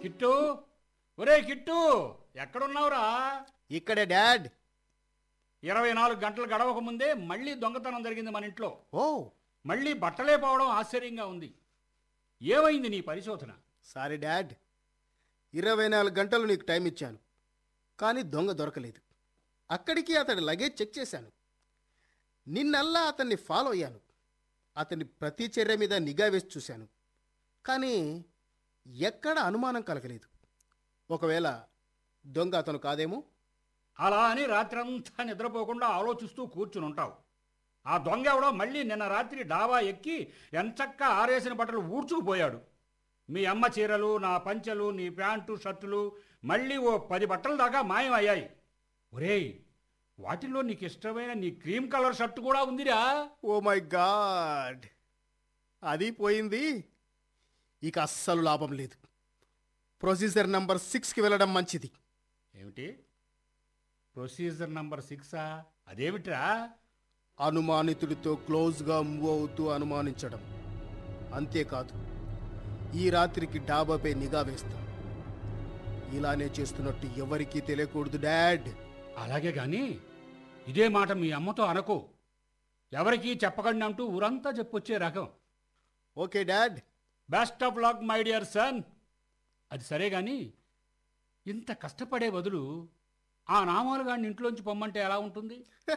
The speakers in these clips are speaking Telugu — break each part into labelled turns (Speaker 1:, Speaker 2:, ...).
Speaker 1: కిట్టు ఒరే కిట్టు ఎక్కడున్నావురా
Speaker 2: ఇక్కడే డాడ్
Speaker 1: ఇరవై నాలుగు గంటలు గడవక ముందే మళ్ళీ దొంగతనం జరిగింది మన ఇంట్లో
Speaker 2: ఓ
Speaker 1: మళ్ళీ బట్టలే పోవడం ఆశ్చర్యంగా ఉంది ఏమైంది నీ పరిశోధన
Speaker 2: సారీ డాడ్ ఇరవై నాలుగు గంటలు నీకు టైం ఇచ్చాను కానీ దొంగ దొరకలేదు అక్కడికి అతడి లగేజ్ చెక్ చేశాను నిన్నల్లా అతన్ని ఫాలో అయ్యాను అతని ప్రతి చర్య మీద నిఘా వేసి చూశాను కానీ ఎక్కడ అనుమానం కలగలేదు ఒకవేళ దొంగ అతను కాదేమో
Speaker 1: అలా అని రాత్రంతా నిద్రపోకుండా ఆలోచిస్తూ కూర్చుని ఉంటావు ఆ దొంగ ఎవడో మళ్ళీ నిన్న రాత్రి డాబా ఎక్కి ఎంచక్క ఆరేసిన బట్టలు ఊడ్చుకుపోయాడు మీ అమ్మ చీరలు నా పంచెలు నీ ప్యాంటు షర్టులు మళ్ళీ ఓ పది బట్టల దాకా మాయం అయ్యాయి ఒరేయ్ వాటిల్లో నీకు ఇష్టమైన నీ క్రీమ్ కలర్ షర్టు కూడా ఉందిరా
Speaker 2: ఓ మై గాడ్ అది పోయింది ఇక అస్సలు లాభం లేదు ప్రొసీజర్ నంబర్ సిక్స్కి వెళ్ళడం మంచిది
Speaker 1: ఏమిటి ప్రొసీజర్ నంబర్ సిక్సా అదేమిట్రా
Speaker 2: అనుమానితుడితో క్లోజ్గా మూవ్ అవుతూ అనుమానించడం అంతేకాదు ఈ రాత్రికి డాబాపై నిఘా వేస్తాం ఇలానే చేస్తున్నట్టు ఎవరికీ తెలియకూడదు డాడ్
Speaker 1: అలాగే గాని ఇదే మాట మీ అమ్మతో అనకు ఎవరికీ చెప్పకండి అంటూ ఊరంతా చెప్పొచ్చే రకం
Speaker 2: okay dad
Speaker 1: best of luck my dear son అది సరే గాని ఇంత కష్టపడే బదులు ఆ నామాలు గాడిని ఇంట్లోంచి పొమ్మంటే ఎలా ఉంటుంది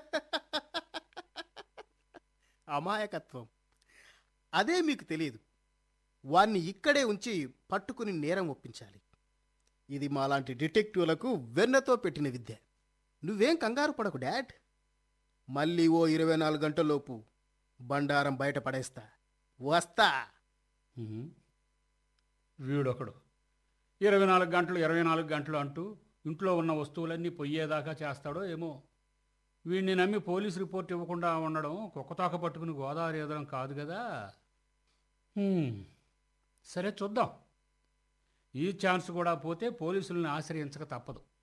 Speaker 2: అమాయకత్వం అదే మీకు తెలియదు వాణ్ణి ఇక్కడే ఉంచి పట్టుకుని నేరం ఒప్పించాలి ఇది మాలాంటి డిటెక్టివ్లకు వెన్నతో పెట్టిన విద్య నువ్వేం కంగారు పడకు డాడ్ మళ్ళీ ఓ ఇరవై నాలుగు గంటలలోపు బండారం బయట పడేస్తా వస్తా
Speaker 1: ఉహుం. వీడొకడు ఇరవై నాలుగు గంటలు ఇరవై నాలుగు గంటలు అంటూ ఇంట్లో ఉన్న వస్తువులన్నీ పొయ్యేదాకా చేస్తాడో ఏమో వీడిని నమ్మి పోలీస్ రిపోర్ట్ ఇవ్వకుండా ఉండడం కుక్కతోక పట్టుకుని గోదావరి ఎదడం కాదు కదా హ్మ్. సరే చూద్దాం ఈ ఛాన్స్ కూడా పోతే పోలీసుల్ని ఆశ్రయించక తప్పదు